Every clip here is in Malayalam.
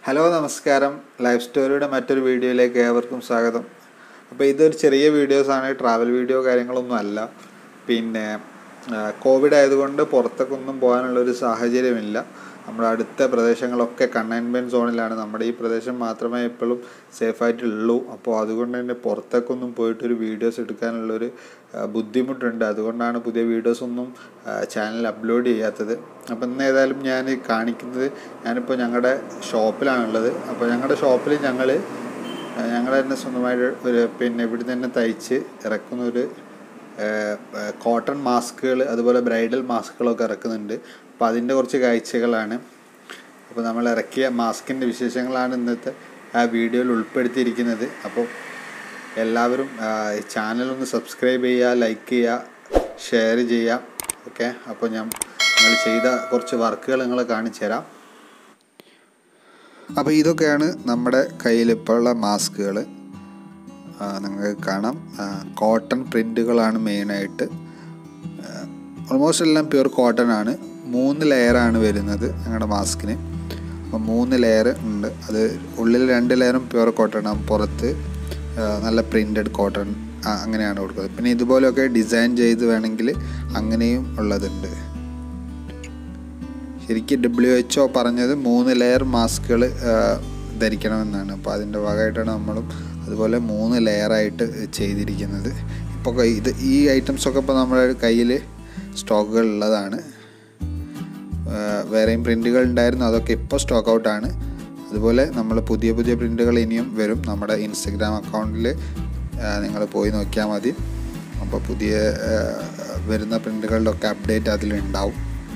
ഹലോ നമസ്കാരം ലൈഫ് സ്റ്റോറിയുടെ മറ്റൊരു വീഡിയോയിലേക്ക് ഏവർക്കും സ്വാഗതം അപ്പോൾ ഇതൊരു ചെറിയ വീഡിയോസാണ് ട്രാവൽ വീഡിയോ കാര്യങ്ങളൊന്നും അല്ല പിന്നെ കോവിഡ് ആയതുകൊണ്ട് പുറത്തേക്കൊന്നും പോകാനുള്ളൊരു സാഹചര്യമില്ല നമ്മുടെ അടുത്ത പ്രദേശങ്ങളൊക്കെ കണ്ടെയ്ൻമെൻറ്റ് സോണിലാണ് നമ്മുടെ ഈ പ്രദേശം മാത്രമേ ഇപ്പോഴും സേഫായിട്ടുള്ളൂ അപ്പോൾ അതുകൊണ്ട് തന്നെ പുറത്തേക്കൊന്നും പോയിട്ടൊരു വീഡിയോസ് എടുക്കാനുള്ളൊരു ആ, ബുദ്ധിമുട്ടുണ്ട് അതുകൊണ്ടാണ് പുതിയ വീഡിയോസ് ഒന്നും ചാനൽ അപ്ലോഡ് ചെയ്യാത്തത് അപ്പോൾ ഇന്ന് ഏതായാലും ഞാൻ കാണിക്കുന്നത് ഞാനിപ്പോൾ ഞങ്ങളുടെ ഷോപ്പിലാണുള്ളത് അപ്പോൾ ഞങ്ങളുടെ ഷോപ്പിൽ ഞങ്ങൾ ഞങ്ങൾ തന്നെ സ്വന്തമായിട്ട് ഒരു പിന്നെ ഇവിടെ തന്നെ തയ്ച്ച് ഇറക്കുന്ന ഒരു കോട്ടൺ മാസ്കുകൾ അതുപോലെ ബ്രൈഡൽ മാസ്കുകളൊക്കെ ഇറക്കുന്നുണ്ട് അപ്പോൾ അതിൻ്റെ കുറച്ച് കാഴ്ചകളാണ് അപ്പോൾ നമ്മൾ ഇറക്കിയ മാസ്കിൻ്റെ വിശേഷങ്ങളാണ് ഇന്നത്തെ ആ വീഡിയോയിൽ ഉൾപ്പെടുത്തിയിരിക്കുന്നത് അപ്പോൾ എല്ലാവരും ആ, ഈ ചാനലൊന്ന് സബ്സ്ക്രൈബ് ചെയ്യുക ലൈക്ക് ചെയ്യുക ഷെയർ ചെയ്യുക ഓക്കെ അപ്പോൾ ഞാൻ നിങ്ങൾ ചെയ്ത കുറച്ച് വർക്കുകൾ നിങ്ങളെ കാണിച്ചു തരാം അപ്പോൾ ഇതൊക്കെയാണ് നമ്മുടെ കയ്യിൽ ഇപ്പോൾ ഉള്ള മാസ്കുകൾ നിങ്ങൾക്ക് കാണാം കോട്ടൺ പ്രിൻറ്റുകളാണ് മെയിനായിട്ട് ഓൾമോസ്റ്റ് എല്ലാം പ്യുർ കോട്ടൺ ആണ് മൂന്ന് ലെയറാണ് വരുന്നത് ഞങ്ങളുടെ മാസ്കിന് അപ്പോൾ മൂന്ന് ലെയർ ഉണ്ട് അത് ഉള്ളിൽ രണ്ട് ലെയറും പ്യുർ കോട്ടൺ ആണ് പുറത്ത് ആ, നല്ല പ്രിൻറ്റഡ് കോട്ടൺ അങ്ങനെയാണ് കൊടുക്കുന്നത് പിന്നെ ഇതുപോലെയൊക്കെ ഡിസൈൻ ചെയ്ത് വേണമെങ്കിൽ അങ്ങനെയും ഉള്ളതുണ്ട് ശരിക്കും ഡബ്ല്യു എച്ച് ഒ പറഞ്ഞത് മൂന്ന് ലെയർ മാസ്കുകൾ ധരിക്കണമെന്നാണ് അപ്പോൾ അതിൻ്റെ ഭാഗമായിട്ടാണ് നമ്മളും അതുപോലെ മൂന്ന് ലെയറായിട്ട് ചെയ്തിരിക്കുന്നത് ഇപ്പോൾ ഇത് ഈ ഐറ്റംസൊക്കെ ഇപ്പോൾ നമ്മുടെ കയ്യിൽ സ്റ്റോക്കുകൾ ഉള്ളതാണ് ആ, വേറെയും പ്രിൻറ്റുകൾ ഉണ്ടായിരുന്നു അതൊക്കെ ഇപ്പോൾ സ്റ്റോക്ക് ഔട്ടാണ് അതുപോലെ നമ്മൾ പുതിയ പുതിയ പ്രിൻറ്റുകൾ ഇനിയും വരും നമ്മുടെ ഇൻസ്റ്റഗ്രാം അക്കൗണ്ടിൽ നിങ്ങൾ പോയി നോക്കിയാൽ മതി അപ്പോൾ പുതിയ ആ, വരുന്ന പ്രിൻറ്റുകളുടെ ഒക്കെ അപ്ഡേറ്റ് അതിലുണ്ടാവും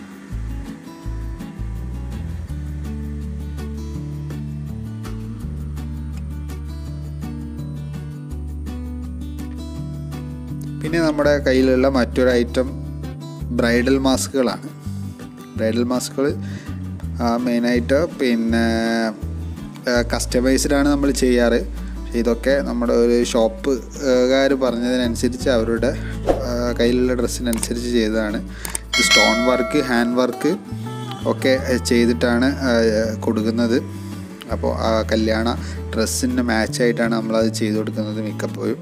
പിന്നെ നമ്മുടെ കയ്യിലുള്ള മറ്റൊരു ഐറ്റം ബ്രൈഡൽ മാസ്കുകളാണ് ബ്രൈഡൽ മാസ്കുകൾ മെയിനായിട്ട് പിന്നെ കസ്റ്റമൈസ്ഡ് ആണ് നമ്മൾ ചെയ്യാറ് പക്ഷേ ഇതൊക്കെ നമ്മുടെ ഒരു ഷോപ്പുകാർ പറഞ്ഞതിനനുസരിച്ച് അവരുടെ ആ, കയ്യിലുള്ള ഡ്രസ്സിനനുസരിച്ച് ചെയ്തതാണ് ഇത് സ്റ്റോൺ വർക്ക് ഹാൻഡ് വർക്ക് ഒക്കെ ചെയ്തിട്ടാണ് ആ, കൊടുക്കുന്നത് അപ്പോൾ ആ കല്യാണ ഡ്രസ്സിന് മാച്ചായിട്ടാണ് നമ്മളത് ചെയ്ത് കൊടുക്കുന്നത് മിക്കപ്പോഴും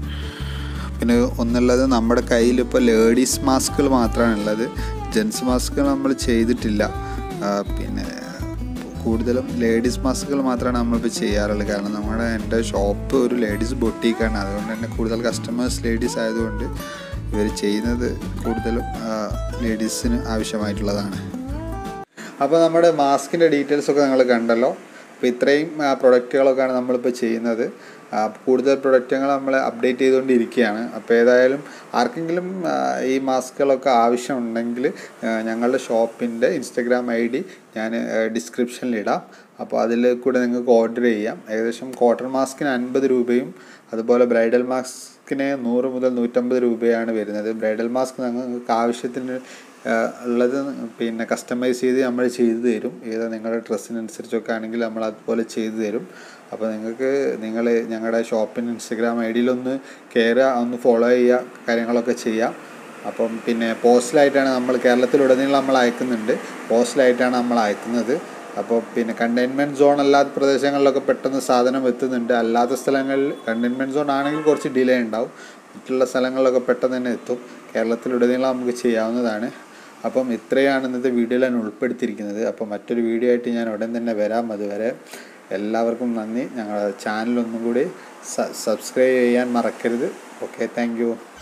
പിന്നെ ഒന്നുള്ളത് നമ്മുടെ കയ്യിൽ ഇപ്പോൾ ലേഡീസ് മാസ്കുകൾ മാത്രമാണ് ഉള്ളത് ജെൻസ് മാസ്കുകൾ നമ്മൾ ചെയ്തിട്ടില്ല ആ, പിന്നെ കൂടുതലും ലേഡീസ് മാസ്കുകൾ മാത്രമാണ് നമ്മളിപ്പോൾ ചെയ്യാറുള്ളത് കാരണം നമ്മുടെ എൻ്റെ ഷോപ്പ് ഒരു ലേഡീസ് ബൊട്ടീക്കാണ് അതുകൊണ്ട് തന്നെ കൂടുതൽ കസ്റ്റമേഴ്സ് ലേഡീസ് ആയതുകൊണ്ട് ഇവർ ചെയ്യുന്നത് കൂടുതലും ലേഡീസിന് ആവശ്യമായിട്ടുള്ളതാണ് അപ്പോൾ നമ്മുടെ മാസ്കിൻ്റെ ഡീറ്റെയിൽസ് ഒക്കെ നിങ്ങൾ കണ്ടല്ലോ അപ്പോൾ ഇത്രയും പ്രൊഡക്റ്റുകളൊക്കെയാണ് നമ്മളിപ്പോൾ ചെയ്യുന്നത് ആ, കൂടുതൽ പ്രൊഡക്റ്റുകൾ നമ്മൾ അപ്ഡേറ്റ് ചെയ്തുകൊണ്ടിരിക്കുകയാണ് അപ്പോൾ ഏതായാലും ആർക്കെങ്കിലും ആ, ഈ മാസ്കുകളൊക്കെ ആവശ്യമുണ്ടെങ്കിൽ ആ, ഞങ്ങളുടെ ഷോപ്പിൻ്റെ ഇൻസ്റ്റഗ്രാം ഐ ഡി ഞാൻ ഡിസ്ക്രിപ്ഷനിൽ ഇടാം അപ്പോൾ അതിൽ കൂടെ നിങ്ങൾക്ക് ഓർഡർ ചെയ്യാം ഏകദേശം കോട്ടൺ മാസ്കിന് അൻപത് രൂപയും അതുപോലെ ബ്രൈഡൽ മാസ്കിന് നൂറ് മുതൽ നൂറ്റമ്പത് രൂപയാണ് വരുന്നത് ബ്രൈഡൽ മാസ്ക് നിങ്ങൾക്ക് ആവശ്യത്തിന് ആ, ഉള്ളത് പിന്നെ കസ്റ്റമൈസ് ചെയ്ത് നമ്മൾ ചെയ്തു തരും ഏതാ നിങ്ങളുടെ ഡ്രസ്സിനനുസരിച്ചൊക്കെ ആണെങ്കിൽ നമ്മൾ അതുപോലെ ചെയ്തു തരും അപ്പോൾ നിങ്ങൾക്ക് നിങ്ങൾ ഞങ്ങളുടെ ഷോപ്പിന് ഇൻസ്റ്റഗ്രാം ഐ ഡിയിലൊന്ന് കയറുക ഒന്ന് ഫോളോ ചെയ്യുക കാര്യങ്ങളൊക്കെ ചെയ്യാം അപ്പം പിന്നെ പോസ്റ്റലായിട്ടാണ് നമ്മൾ കേരളത്തിലുടനീളം നമ്മൾ അയക്കുന്നുണ്ട് പോസ്റ്റലായിട്ടാണ് നമ്മൾ അയക്കുന്നത് അപ്പോൾ പിന്നെ കണ്ടെയ്ൻമെൻറ്റ് സോൺ അല്ലാത്ത പ്രദേശങ്ങളിലൊക്കെ പെട്ടെന്ന് സാധനം എത്തുന്നുണ്ട് അല്ലാത്ത സ്ഥലങ്ങളിൽ കണ്ടെയ്ൻമെൻറ്റ് സോൺ ആണെങ്കിൽ കുറച്ച് ഡിലേ ഉണ്ടാവും മറ്റുള്ള സ്ഥലങ്ങളിലൊക്കെ പെട്ടെന്ന് തന്നെ എത്തും കേരളത്തിലുടനീളം നമുക്ക് ചെയ്യാവുന്നതാണ് അപ്പം ഇത്രയാണ് ഇന്നത്തെ വീഡിയോയിൽ ഞാൻ ഉൾപ്പെടുത്തിയിരിക്കുന്നത് അപ്പോൾ മറ്റൊരു വീഡിയോ ആയിട്ട് ഞാൻ ഉടൻ തന്നെ വരാം അതുവരെ എല്ലാവർക്കും നന്ദി ഞങ്ങളുടെ ചാനൽ ഒന്നും കൂടി സബ്സ്ക്രൈബ് ചെയ്യാൻ മറക്കരുത് ഓക്കെ താങ്ക്